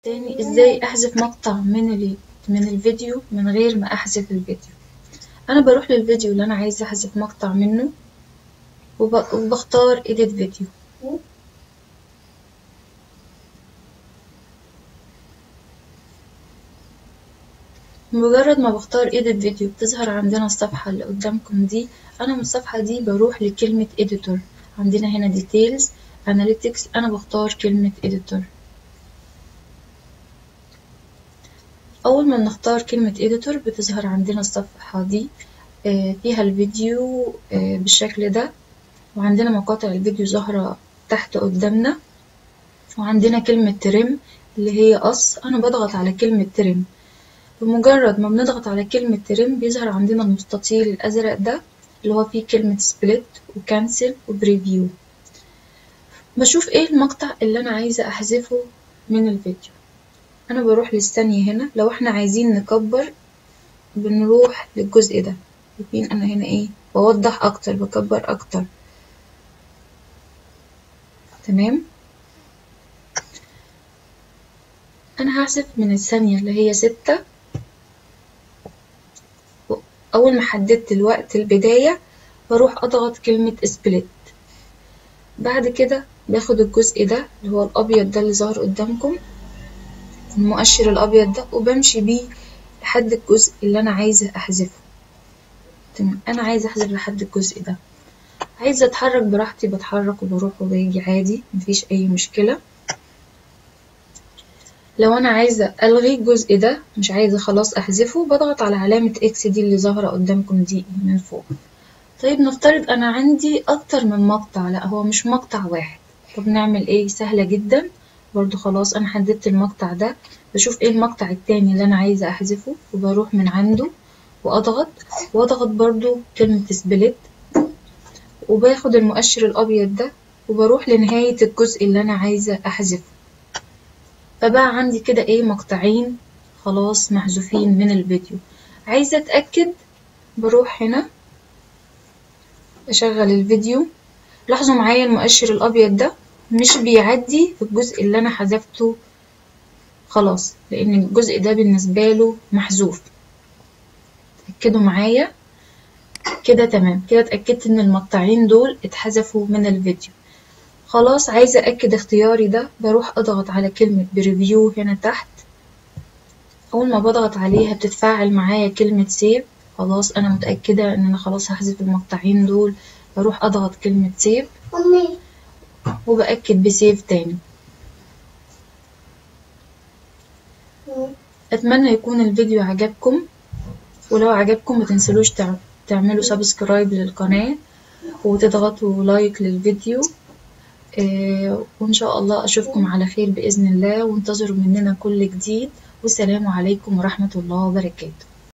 تاني ازاي احذف مقطع من ال... من الفيديو من غير ما احذف الفيديو انا بروح للفيديو اللي انا عايزه احذف مقطع منه وب... وبختار edit فيديو مجرد ما بختار edit فيديو بتظهر عندنا الصفحة اللي قدامكم دي أنا من الصفحة دي بروح لكلمة editor عندنا هنا details analytics أنا بختار كلمة editor أول ما بنختار كلمة editor بتظهر عندنا الصفحة دي فيها الفيديو بالشكل ده وعندنا مقاطع الفيديو ظاهرة تحت قدامنا وعندنا كلمة ترم اللي هي قص أنا بضغط على كلمة ترم بمجرد ما بنضغط على كلمة ترم بيظهر عندنا المستطيل الأزرق ده اللي هو فيه كلمة سبليت وكانسل وبريفيو بشوف ايه المقطع اللي أنا عايزة أحذفه من الفيديو أنا بروح للثانية هنا لو احنا عايزين نكبر بنروح للجزء ده شايفين أنا هنا ايه بوضح أكتر بكبر أكتر تمام أنا هحذف من الثانية اللي هي ستة أول ما حددت الوقت البداية بروح أضغط كلمة سبليت بعد كده باخد الجزء ده اللي هو الأبيض ده اللي ظهر قدامكم المؤشر الأبيض ده وبمشي بيه لحد الجزء اللي أنا عايزة أحذفه تمام أنا عايزة أحذف لحد الجزء ده عايزة أتحرك براحتي بتحرك وبروح وباجي عادي مفيش أي مشكلة لو انا عايزة الغي الجزء ده مش عايزة خلاص احذفه بضغط على علامة اكس دي اللي ظاهرة قدامكم دي من فوق طيب نفترض انا عندي اكتر من مقطع لا هو مش مقطع واحد طب نعمل ايه سهلة جدا برضو خلاص انا حددت المقطع ده بشوف ايه المقطع التاني اللي انا عايزة احذفه وبروح من عنده واضغط واضغط برضو كلمة سبليت وباخد المؤشر الابيض ده وبروح لنهاية الجزء اللي انا عايزة احذفه فبقى عندي كده ايه مقطعين خلاص محذوفين من الفيديو عايزة اتأكد بروح هنا اشغل الفيديو لاحظوا معايا المؤشر الابيض ده مش بيعدي في الجزء اللي انا حذفته خلاص لان الجزء ده بالنسبة له محذوف اتأكدوا معايا كده تمام كده اتأكدت ان المقطعين دول اتحذفوا من الفيديو خلاص عايزة أكد اختياري ده بروح أضغط على كلمة بريفيو هنا تحت أول ما بضغط عليها بتتفاعل معايا كلمة سيف خلاص أنا متأكدة إن أنا خلاص هحذف المقطعين دول بروح أضغط كلمة سيف وبأكد بسيف تاني أتمنى يكون الفيديو عجبكم ولو عجبكم متنسلوش تعملوا سبسكرايب للقناة وتضغطوا لايك للفيديو وإن شاء الله أشوفكم على خير بإذن الله وانتظروا مننا كل جديد والسلام عليكم ورحمة الله وبركاته